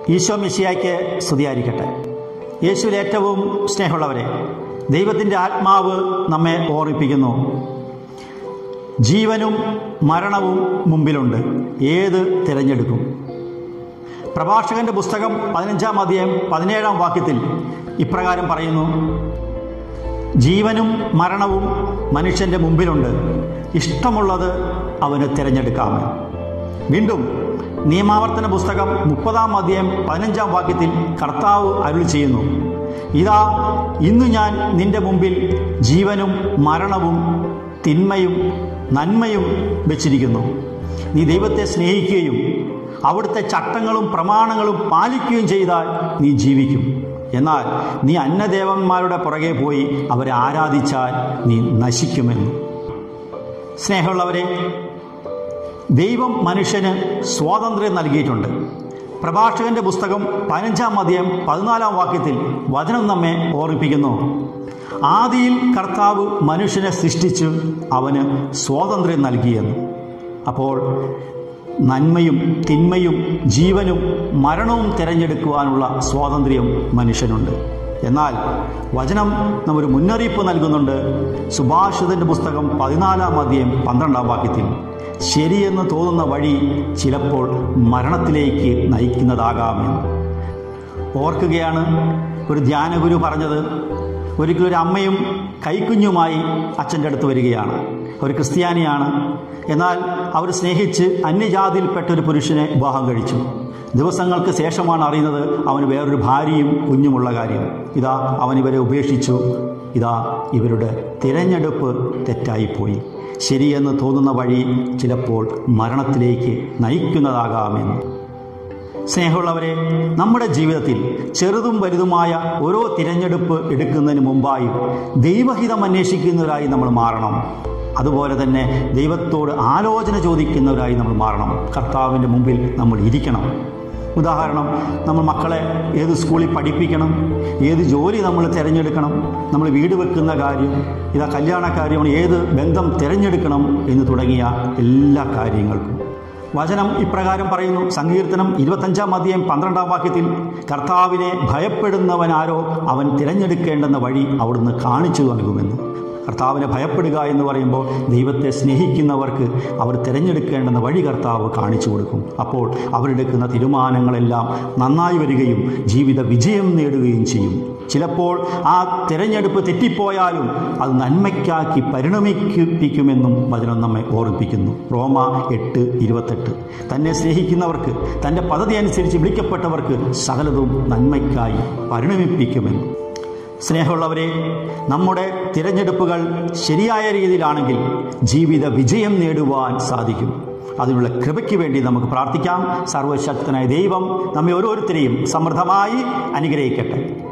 ഈശോ മിശിയായ്ക്ക് സ്തുതിയായിരിക്കട്ടെ യേശുവിൽ ഏറ്റവും സ്നേഹമുള്ളവരെ ദൈവത്തിൻ്റെ ആത്മാവ് നമ്മെ ഓർമ്മിപ്പിക്കുന്നു ജീവനും മരണവും മുമ്പിലുണ്ട് ഏത് തിരഞ്ഞെടുക്കും പ്രഭാഷകന്റെ പുസ്തകം പതിനഞ്ചാം അധ്യായം പതിനേഴാം വാക്യത്തിൽ ഇപ്രകാരം പറയുന്നു ജീവനും മരണവും മനുഷ്യന്റെ മുമ്പിലുണ്ട് ഇഷ്ടമുള്ളത് അവന് തിരഞ്ഞെടുക്കാമോ വീണ്ടും നിയമാവർത്തന പുസ്തകം മുപ്പതാം അധ്യായം പതിനഞ്ചാം വാക്യത്തിൽ കർത്താവ് അരുൾ ചെയ്യുന്നു ഇതാ ഇന്നു ഞാൻ നിന്റെ മുമ്പിൽ ജീവനും മരണവും തിന്മയും നന്മയും വെച്ചിരിക്കുന്നു നീ ദൈവത്തെ സ്നേഹിക്കുകയും അവിടുത്തെ ചട്ടങ്ങളും പ്രമാണങ്ങളും പാലിക്കുകയും ചെയ്താൽ നീ ജീവിക്കും എന്നാൽ നീ അന്യദേവന്മാരുടെ പുറകെ പോയി അവരെ ആരാധിച്ചാൽ നീ നശിക്കുമെന്ന് സ്നേഹമുള്ളവരെ ദൈവം മനുഷ്യന് സ്വാതന്ത്ര്യം നൽകിയിട്ടുണ്ട് പ്രഭാഷകന്റെ പുസ്തകം പതിനഞ്ചാം അധ്യായം പതിനാലാം വാക്യത്തിൽ വചനം നമ്മെ ഓർമ്മിപ്പിക്കുന്നു ആദിയിൽ കർത്താവ് മനുഷ്യനെ സൃഷ്ടിച്ച് അവന് സ്വാതന്ത്ര്യം നൽകിയെന്ന് അപ്പോൾ നന്മയും തിന്മയും ജീവനും മരണവും തിരഞ്ഞെടുക്കുവാനുള്ള സ്വാതന്ത്ര്യം മനുഷ്യനുണ്ട് എന്നാൽ വചനം നമ്മൊരു മുന്നറിയിപ്പ് നൽകുന്നുണ്ട് സുഭാഷിതന്റെ പുസ്തകം പതിനാലാം അധ്യായം പന്ത്രണ്ടാം വാക്യത്തിൽ ശരിയെന്ന് തോന്നുന്ന വഴി ചിലപ്പോൾ മരണത്തിലേക്ക് നയിക്കുന്നതാകാമെന്ന് ഓർക്കുകയാണ് ഒരു ധ്യാനഗുരു പറഞ്ഞത് ഒരിക്കലും ഒരു അമ്മയും കൈക്കുഞ്ഞുമായി അച്ഛൻ്റെ അടുത്ത് വരികയാണ് ഒരു ക്രിസ്ത്യാനിയാണ് എന്നാൽ അവർ സ്നേഹിച്ച് അന്യജാതിയിൽപ്പെട്ട ഒരു പുരുഷനെ വിവാഹം കഴിച്ചു ദിവസങ്ങൾക്ക് ശേഷമാണ് അറിയുന്നത് അവന് വേറൊരു ഭാര്യയും കുഞ്ഞുമുള്ള കാര്യം ഇതാ അവൻ ഇവരെ ഉപേക്ഷിച്ചു ഇതാ ഇവരുടെ തിരഞ്ഞെടുപ്പ് തെറ്റായിപ്പോയി ശരിയെന്ന് തോന്നുന്ന വഴി ചിലപ്പോൾ മരണത്തിലേക്ക് നയിക്കുന്നതാകാമെന്ന് സ്നേഹമുള്ളവരെ നമ്മുടെ ജീവിതത്തിൽ ചെറുതും വലുതുമായ ഓരോ തിരഞ്ഞെടുപ്പ് എടുക്കുന്നതിന് മുമ്പായി ദൈവഹിതം അന്വേഷിക്കുന്നവരായി നമ്മൾ മാറണം അതുപോലെ തന്നെ ദൈവത്തോട് ആലോചന ചോദിക്കുന്നവരായി നമ്മൾ മാറണം കർത്താവിൻ്റെ മുമ്പിൽ നമ്മൾ ഇരിക്കണം ഉദാഹരണം നമ്മൾ മക്കളെ ഏത് സ്കൂളിൽ പഠിപ്പിക്കണം ഏത് ജോലി നമ്മൾ തിരഞ്ഞെടുക്കണം നമ്മൾ വീട് വെക്കുന്ന കാര്യം ഇതാ കല്യാണ കാര്യമാണ് ഏത് ബന്ധം തിരഞ്ഞെടുക്കണം എന്ന് തുടങ്ങിയ എല്ലാ കാര്യങ്ങൾക്കും വചനം ഇപ്രകാരം പറയുന്നു സങ്കീർത്തനം ഇരുപത്തഞ്ചാം അധ്യായം പന്ത്രണ്ടാം വാക്യത്തിൽ കർത്താവിനെ ഭയപ്പെടുന്നവനാരോ അവൻ തിരഞ്ഞെടുക്കേണ്ടെന്ന വഴി അവിടുന്ന് കാണിച്ചു നൽകുമെന്ന് കർത്താവിനെ ഭയപ്പെടുക എന്ന് പറയുമ്പോൾ ദൈവത്തെ സ്നേഹിക്കുന്നവർക്ക് അവർ തിരഞ്ഞെടുക്കേണ്ടെന്ന വഴി കർത്താവ് കാണിച്ചു കൊടുക്കും അപ്പോൾ അവരെടുക്കുന്ന തീരുമാനങ്ങളെല്ലാം നന്നായി വരികയും ജീവിത വിജയം നേടുകയും ചെയ്യും ചിലപ്പോൾ ആ തിരഞ്ഞെടുപ്പ് തെറ്റിപ്പോയാലും അത് നന്മയ്ക്കാക്കി പരിണമിപ്പിക്കുമെന്നും വചനം നമ്മെ ഓർമ്മിപ്പിക്കുന്നു റോമ എട്ട് ഇരുപത്തെട്ട് തന്നെ സ്നേഹിക്കുന്നവർക്ക് തൻ്റെ പദ്ധതി അനുസരിച്ച് വിളിക്കപ്പെട്ടവർക്ക് സകലതും നന്മയ്ക്കായി പരിണമിപ്പിക്കുമെന്നും സ്നേഹമുള്ളവരെ നമ്മുടെ തിരഞ്ഞെടുപ്പുകൾ ശരിയായ രീതിയിലാണെങ്കിൽ ജീവിത വിജയം നേടുവാൻ സാധിക്കും അതിനുള്ള കൃപയ്ക്ക് വേണ്ടി നമുക്ക് പ്രാർത്ഥിക്കാം സർവശക്തനായ ദൈവം നമ്മെ ഓരോരുത്തരെയും സമൃദ്ധമായി അനുഗ്രഹിക്കട്ടെ